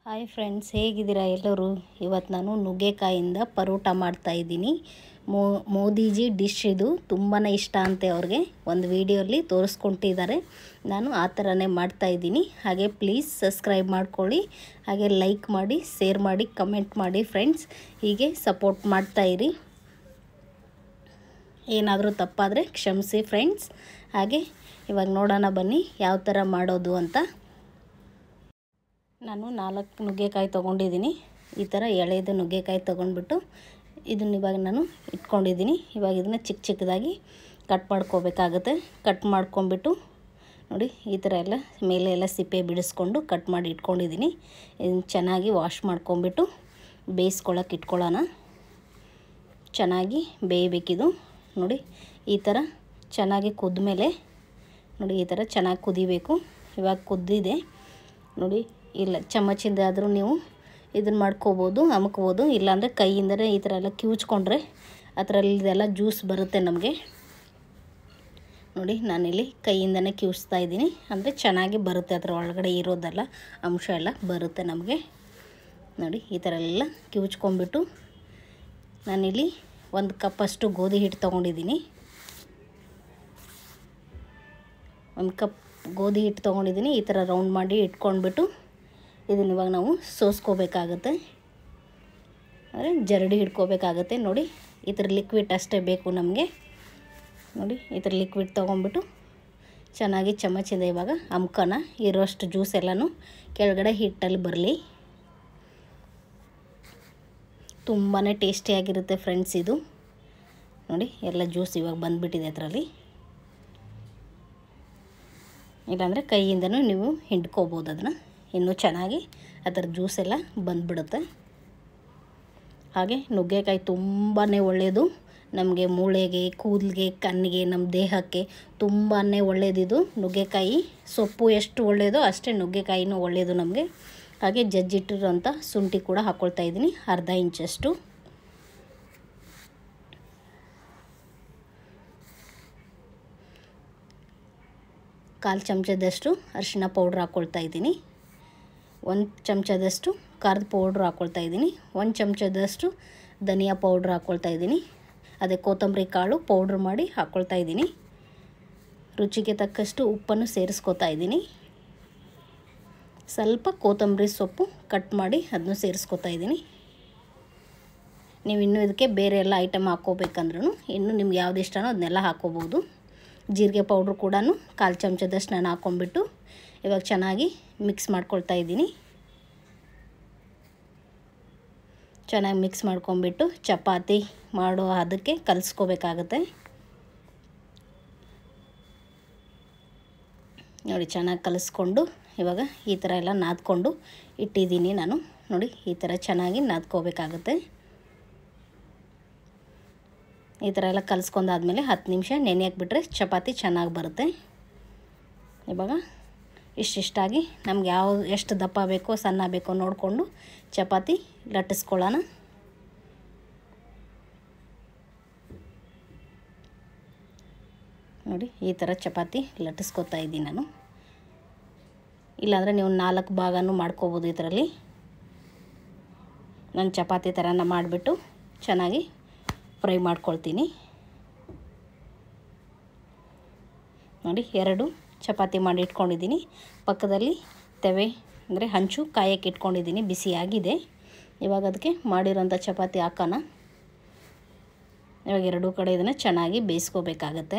hi friends ಹೇಗಿದ್ದೀರಾ ಎಲ್ಲರೂ ಇವತ್ತು ನಾನು ನುಗ್ಗೆಕಾಯಿಂದ ಪರೋಟ ಮಾಡ್ತಾಯಿದ್ದೀನಿ ಮೋ ಮೋದಿಜಿ ಡಿಶ್ ಇದು ತುಂಬಾ ಇಷ್ಟ ಅಂತೆ ಅವ್ರಿಗೆ ಒಂದು ವಿಡಿಯೋಲಿ ತೋರಿಸ್ಕೊಟ್ಟಿದ್ದಾರೆ ನಾನು ಆ ಥರನೇ ಮಾಡ್ತಾಯಿದ್ದೀನಿ ಹಾಗೆ ಪ್ಲೀಸ್ ಸಬ್ಸ್ಕ್ರೈಬ್ ಮಾಡ್ಕೊಳ್ಳಿ ಹಾಗೆ ಲೈಕ್ ಮಾಡಿ ಶೇರ್ ಮಾಡಿ ಕಮೆಂಟ್ ಮಾಡಿ ಫ್ರೆಂಡ್ಸ್ ಹೀಗೆ ಸಪೋರ್ಟ್ ಮಾಡ್ತಾಯಿರಿ ಏನಾದರೂ ತಪ್ಪಾದರೆ ಕ್ಷಮಿಸಿ ಫ್ರೆಂಡ್ಸ್ ಹಾಗೆ ಇವಾಗ ನೋಡೋಣ ಬನ್ನಿ ಯಾವ ಥರ ಮಾಡೋದು ಅಂತ ನಾನು ನಾಲ್ಕು ನುಗ್ಗೆಕಾಯಿ ತೊಗೊಂಡಿದ್ದೀನಿ ಈ ಥರ ಎಳೆದು ನುಗ್ಗೆಕಾಯಿ ತೊಗೊಂಡ್ಬಿಟ್ಟು ಇದನ್ನ ಇವಾಗ ನಾನು ಇಟ್ಕೊಂಡಿದ್ದೀನಿ ಇವಾಗ ಇದನ್ನು ಚಿಕ್ಕ ಚಿಕ್ಕದಾಗಿ ಕಟ್ ಮಾಡ್ಕೋಬೇಕಾಗುತ್ತೆ ಕಟ್ ಮಾಡ್ಕೊಂಬಿಟ್ಟು ನೋಡಿ ಈ ಥರ ಎಲ್ಲ ಮೇಲೆ ಎಲ್ಲ ಸಿಪ್ಪೆ ಬಿಡಿಸ್ಕೊಂಡು ಕಟ್ ಮಾಡಿ ಇಟ್ಕೊಂಡಿದ್ದೀನಿ ಇದನ್ನು ಚೆನ್ನಾಗಿ ವಾಶ್ ಮಾಡ್ಕೊಂಬಿಟ್ಟು ಬೇಯಿಸ್ಕೊಳಕ್ಕೆ ಇಟ್ಕೊಳ್ಳೋಣ ಚೆನ್ನಾಗಿ ಬೇಯಬೇಕಿದು ನೋಡಿ ಈ ಥರ ಚೆನ್ನಾಗಿ ಕುದ್ಮೇಲೆ ನೋಡಿ ಈ ಥರ ಚೆನ್ನಾಗಿ ಕುದಿಬೇಕು ಇವಾಗ ಕುದ್ದಿದೆ ನೋಡಿ ಇಲ್ಲ ಚಮಚಿಂದ ಆದರೂ ನೀವು ಇದನ್ನು ಮಾಡ್ಕೋಬೋದು ಅಮ್ಕೋಬೋದು ಇಲ್ಲಾಂದರೆ ಕೈಯಿಂದಲೇ ಈ ಥರ ಎಲ್ಲ ಕಿವುಚ್ಕೊಂಡ್ರೆ ಅದರಲ್ಲಿದೆಲ್ಲ ಜ್ಯೂಸ್ ಬರುತ್ತೆ ನಮಗೆ ನೋಡಿ ನಾನಿಲ್ಲಿ ಕೈಯಿಂದನೇ ಕಿವುಚ್ತಾ ಇದ್ದೀನಿ ಅಂದರೆ ಚೆನ್ನಾಗಿ ಬರುತ್ತೆ ಅದರ ಒಳಗಡೆ ಇರೋದೆಲ್ಲ ಅಂಶ ಎಲ್ಲ ಬರುತ್ತೆ ನಮಗೆ ನೋಡಿ ಈ ಥರ ಎಲ್ಲ ಕಿವುಚ್ಕೊಂಡ್ಬಿಟ್ಟು ನಾನಿಲ್ಲಿ ಒಂದು ಕಪ್ಪಷ್ಟು ಗೋಧಿ ಹಿಟ್ಟು ತೊಗೊಂಡಿದ್ದೀನಿ ಒಂದು ಕಪ್ ಗೋಧಿ ಹಿಟ್ಟು ತೊಗೊಂಡಿದ್ದೀನಿ ಈ ಥರ ರೌಂಡ್ ಮಾಡಿ ಇಟ್ಕೊಂಡ್ಬಿಟ್ಟು ಇದನ್ನ ಇವಾಗ ನಾವು ಸೋಸ್ಕೋಬೇಕಾಗತ್ತೆ ಅಂದರೆ ಜರಡಿ ಹಿಡ್ಕೋಬೇಕಾಗತ್ತೆ ನೋಡಿ ಈ ಥರ ಲಿಕ್ವಿಡ್ ಅಷ್ಟೇ ಬೇಕು ನಮಗೆ ನೋಡಿ ಈ ಥರ ಲಿಕ್ವಿಡ್ ತೊಗೊಂಬಿಟ್ಟು ಚೆನ್ನಾಗಿ ಚಮಚಿಂದ ಇವಾಗ ಅಮ್ಕೋಣ ಇರೋಷ್ಟು ಜ್ಯೂಸ್ ಎಲ್ಲನೂ ಕೆಳಗಡೆ ಹಿಟ್ಟಲ್ಲಿ ಬರಲಿ ತುಂಬಾ ಟೇಸ್ಟಿಯಾಗಿರುತ್ತೆ ಫ್ರೆಂಡ್ಸ್ ಇದು ನೋಡಿ ಎಲ್ಲ ಜ್ಯೂಸ್ ಇವಾಗ ಬಂದುಬಿಟ್ಟಿದೆ ಅದರಲ್ಲಿ ಇಲ್ಲಾಂದರೆ ಕೈಯಿಂದನೂ ನೀವು ಹಿಂಡ್ಕೋಬೋದು ಅದನ್ನು ಇನ್ನೂ ಚೆನ್ನಾಗಿ ಅದರ ಜ್ಯೂಸ್ ಎಲ್ಲ ಬಂದುಬಿಡುತ್ತೆ ಹಾಗೆ ನುಗ್ಗೆಕಾಯಿ ತುಂಬಾ ಒಳ್ಳೆಯದು ನಮಗೆ ಮೂಳೆಗೆ ಕೂದಲಿಗೆ ಕಣ್ಣಿಗೆ ನಮ್ಮ ದೇಹಕ್ಕೆ ತುಂಬಾ ಒಳ್ಳೆಯದಿದು ನುಗ್ಗೆಕಾಯಿ ಸೊಪ್ಪು ಎಷ್ಟು ಒಳ್ಳೆಯದೋ ಅಷ್ಟೇ ನುಗ್ಗೆಕಾಯಿನೂ ಒಳ್ಳೆಯದು ನಮಗೆ ಹಾಗೆ ಜಜ್ಜಿಟ್ಟಿರೋಂಥ ಶುಂಠಿ ಕೂಡ ಹಾಕ್ಕೊಳ್ತಾ ಇದ್ದೀನಿ ಅರ್ಧ ಇಂಚಷ್ಟು ಕಾಲು ಚಮಚದಷ್ಟು ಅರಿಶಿಣ ಪೌಡ್ರ್ ಹಾಕ್ಕೊಳ್ತಾ ಇದ್ದೀನಿ ಒಂದು ಚಮಚದಷ್ಟು ಖಾರದ ಪೌಡ್ರ್ ಹಾಕ್ಕೊಳ್ತಾ ಇದ್ದೀನಿ ಒಂದು ಚಮಚದಷ್ಟು ಧನಿಯಾ ಪೌಡ್ರ್ ಹಾಕ್ಕೊಳ್ತಾ ಇದ್ದೀನಿ ಅದೇ ಕೊತ್ತಂಬರಿ ಕಾಳು ಪೌಡ್ರ್ ಮಾಡಿ ಹಾಕ್ಕೊಳ್ತಾ ಇದ್ದೀನಿ ರುಚಿಗೆ ತಕ್ಕಷ್ಟು ಉಪ್ಪನ್ನು ಸೇರಿಸ್ಕೊತಾ ಇದ್ದೀನಿ ಸ್ವಲ್ಪ ಕೊತ್ತಂಬರಿ ಸೊಪ್ಪು ಕಟ್ ಮಾಡಿ ಅದನ್ನು ಸೇರಿಸ್ಕೊತಾ ಇದ್ದೀನಿ ನೀವು ಇನ್ನೂ ಇದಕ್ಕೆ ಬೇರೆ ಎಲ್ಲ ಐಟಮ್ ಹಾಕ್ಕೋಬೇಕಂದ್ರೂ ಇನ್ನೂ ನಿಮ್ಗೆ ಯಾವ್ದು ಇಷ್ಟನೋ ಅದನ್ನೆಲ್ಲ ಹಾಕ್ಕೋಬೋದು ಜೀರಿಗೆ ಪೌಡ್ರು ಕೂಡ ಕಾಲು ಚಮಚದಷ್ಟು ನಾನು ಹಾಕ್ಕೊಂಬಿಟ್ಟು ಇವಾಗ ಚೆನ್ನಾಗಿ ಮಿಕ್ಸ್ ಮಾಡ್ಕೊಳ್ತಾ ಇದ್ದೀನಿ ಚೆನ್ನಾಗಿ ಮಿಕ್ಸ್ ಮಾಡ್ಕೊಂಬಿಟ್ಟು ಚಪಾತಿ ಮಾಡೋ ಅದಕ್ಕೆ ಕಲಿಸ್ಕೋಬೇಕಾಗತ್ತೆ ನೋಡಿ ಚೆನ್ನಾಗಿ ಕಲಿಸ್ಕೊಂಡು ಇವಾಗ ಈ ಥರ ಎಲ್ಲ ನಾದ್ಕೊಂಡು ಇಟ್ಟಿದ್ದೀನಿ ನಾನು ನೋಡಿ ಈ ಥರ ಚೆನ್ನಾಗಿ ನಾದ್ಕೋಬೇಕಾಗುತ್ತೆ ಈ ಥರ ಎಲ್ಲ ಕಲಿಸ್ಕೊಂಡಾದ್ಮೇಲೆ ಹತ್ತು ನಿಮಿಷ ನೆನೆಯಕ್ಕೆ ಬಿಟ್ಟರೆ ಚಪಾತಿ ಚೆನ್ನಾಗಿ ಬರುತ್ತೆ ಇವಾಗ ಇಷ್ಟಿಷ್ಟಾಗಿ ನಮ್ಗೆ ಯಾವ ಎಷ್ಟು ದಪ್ಪ ಬೇಕೋ ಸಣ್ಣ ಬೇಕೋ ನೋಡಿಕೊಂಡು ಚಪಾತಿ ಲಟ್ಟಿಸ್ಕೊಳ್ಳೋಣ ನೋಡಿ ಈ ಥರ ಚಪಾತಿ ಲಟ್ಟಿಸ್ಕೊತಾ ಇದ್ದೀನಿ ನಾನು ಇಲ್ಲಾಂದರೆ ನೀವು ನಾಲ್ಕು ಭಾಗನೂ ಮಾಡ್ಕೋಬೋದು ಇದರಲ್ಲಿ ನಾನು ಚಪಾತಿ ಥರನ ಮಾಡಿಬಿಟ್ಟು ಚೆನ್ನಾಗಿ ಫ್ರೈ ಮಾಡ್ಕೊಳ್ತೀನಿ ನೋಡಿ ಎರಡು ಚಪಾತಿ ಮಾಡಿ ಇಟ್ಕೊಂಡಿದ್ದೀನಿ ಪಕ್ಕದಲ್ಲಿ ತೆವೆ ಅಂದರೆ ಹಂಚು ಕಾಯಕ್ಕೆ ಇಟ್ಕೊಂಡಿದ್ದೀನಿ ಬಿಸಿಯಾಗಿದೆ ಇವಾಗ ಅದಕ್ಕೆ ಮಾಡಿರೋಂಥ ಚಪಾತಿ ಹಾಕೋಣ ಇವಾಗ ಎರಡೂ ಕಡೆ ಇದನ್ನು ಚೆನ್ನಾಗಿ ಬೇಯಿಸ್ಕೋಬೇಕಾಗತ್ತೆ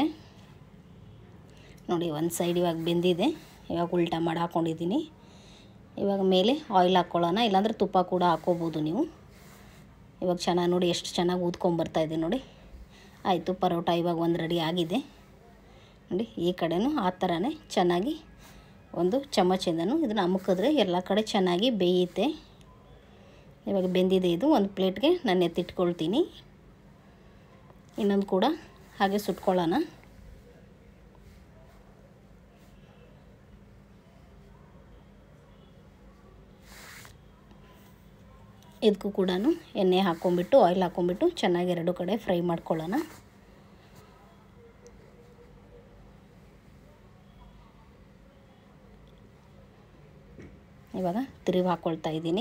ನೋಡಿ ಒಂದು ಸೈಡ್ ಇವಾಗ ಬೆಂದಿದೆ ಇವಾಗ ಉಲ್ಟಾ ಮಾಡಿ ಹಾಕ್ಕೊಂಡಿದ್ದೀನಿ ಇವಾಗ ಮೇಲೆ ಆಯಿಲ್ ಹಾಕ್ಕೊಳ್ಳೋಣ ಇಲ್ಲಾಂದರೆ ತುಪ್ಪ ಕೂಡ ಹಾಕ್ಕೋಬೋದು ನೀವು ಇವಾಗ ಚೆನ್ನಾಗಿ ನೋಡಿ ಎಷ್ಟು ಚೆನ್ನಾಗಿ ಊದ್ಕೊಂಬರ್ತಾಯಿದೆ ನೋಡಿ ಆಯಿತು ಪರೋಟ ಇವಾಗ ಒಂದು ರೆಡಿ ಆಗಿದೆ ನೋಡಿ ಈ ಕಡೆನೂ ಆ ಥರನೇ ಚೆನ್ನಾಗಿ ಒಂದು ಚಮಚಿಂದನೂ ಇದನ್ನು ಅಮುಕಿದ್ರೆ ಎಲ್ಲ ಕಡೆ ಚೆನ್ನಾಗಿ ಬೇಯುತ್ತೆ ಇವಾಗ ಬೆಂದಿದೆ ಇದು ಒಂದು ಪ್ಲೇಟ್ಗೆ ನಾನು ಎತ್ತಿಟ್ಕೊಳ್ತೀನಿ ಇನ್ನೊಂದು ಕೂಡ ಹಾಗೆ ಸುಟ್ಕೊಳ್ಳೋಣ ಇದಕ್ಕೂ ಕೂಡ ಎಣ್ಣೆ ಹಾಕ್ಕೊಂಬಿಟ್ಟು ಆಯಿಲ್ ಹಾಕ್ಕೊಂಬಿಟ್ಟು ಚೆನ್ನಾಗಿ ಎರಡು ಕಡೆ ಫ್ರೈ ಮಾಡ್ಕೊಳ್ಳೋಣ ಇವಾಗ ತಿರುವಿ ಹಾಕ್ಕೊಳ್ತಾ ಇದ್ದೀನಿ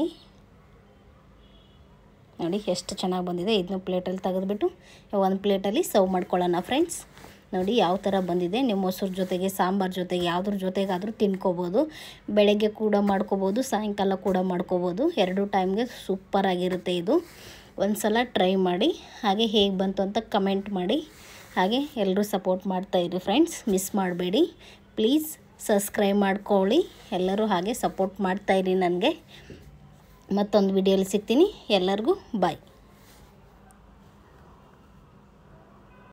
ನೋಡಿ ಎಷ್ಟು ಚೆನ್ನಾಗಿ ಬಂದಿದೆ ಇದನ್ನು ಪ್ಲೇಟಲ್ಲಿ ತೆಗೆದುಬಿಟ್ಟು ಒಂದು ಪ್ಲೇಟಲ್ಲಿ ಸರ್ವ್ ಮಾಡ್ಕೊಳ್ಳೋಣ ಫ್ರೆಂಡ್ಸ್ ನೋಡಿ ಯಾವ ಥರ ಬಂದಿದೆ ನೀವು ಮೊಸರು ಜೊತೆಗೆ ಸಾಂಬಾರು ಜೊತೆಗೆ ಯಾವುದ್ರ ಜೊತೆಗಾದರೂ ತಿನ್ಕೋಬೋದು ಬೆಳಗ್ಗೆ ಕೂಡ ಮಾಡ್ಕೋಬೋದು ಸಾಯಂಕಾಲ ಕೂಡ ಮಾಡ್ಕೋಬೋದು ಎರಡು ಟೈಮ್ಗೆ ಸೂಪರಾಗಿರುತ್ತೆ ಇದು ಒಂದು ಸಲ ಟ್ರೈ ಮಾಡಿ ಹಾಗೆ ಹೇಗೆ ಬಂತು ಅಂತ ಕಮೆಂಟ್ ಮಾಡಿ ಹಾಗೆ ಎಲ್ಲರೂ ಸಪೋರ್ಟ್ ಮಾಡ್ತಾಯಿರಿ ಫ್ರೆಂಡ್ಸ್ ಮಿಸ್ ಮಾಡಬೇಡಿ ಪ್ಲೀಸ್ ಸಬ್ಸ್ಕ್ರೈಬ್ ಮಾಡ್ಕೊಳ್ಳಿ ಎಲ್ಲರೂ ಹಾಗೆ ಸಪೋರ್ಟ್ ಮಾಡ್ತಾಯಿರಿ ನನಗೆ ಮತ್ತೊಂದು ವಿಡಿಯೋಲಿ ಸಿಗ್ತೀನಿ ಎಲ್ಲರಿಗೂ ಬಾಯ್